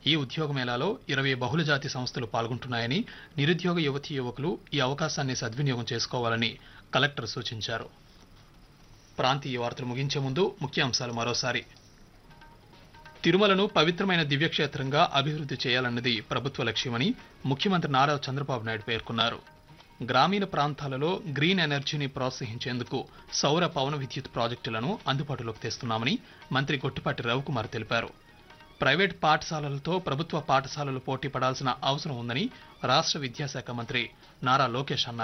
ఈ ఉద్యోగ మేళాలో ఇరవై బహుళజాతి సంస్థలు పాల్గొంటున్నాయని నిరుద్యోగ యువతీ యువకులు ఈ అవకాశాన్ని సద్వినియోగం చేసుకోవాలని కలెక్టర్ సూచించారు ప్రాంతీయ వార్తలు ముగించే ముందు ముఖ్యాంశాలు మరోసారి తిరుమలను పవిత్రమైన దివ్యక్షేత్రంగా అభివృద్ధి చేయాలన్నది ప్రభుత్వ లక్ష్యమని ముఖ్యమంత్రి నారా చంద్రబాబు నాయుడు పేర్కొన్నారు గ్రామీణ ప్రాంతాలలో గ్రీన్ ఎనర్జీని ప్రోత్సహించేందుకు సౌర పవన విద్యుత్ ప్రాజెక్టులను అందుబాటులోకి తెస్తున్నామని మంత్రి గొట్టిపాటి రవికుమార్ తెలిపారు ప్రైవేట్ పాఠశాలలతో ప్రభుత్వ పాఠశాలలు పోటీ పడాల్సిన అవసరం ఉందని రాష్ట్ర విద్యాశాఖ మంత్రి నారా లోకేష్ అన్నారు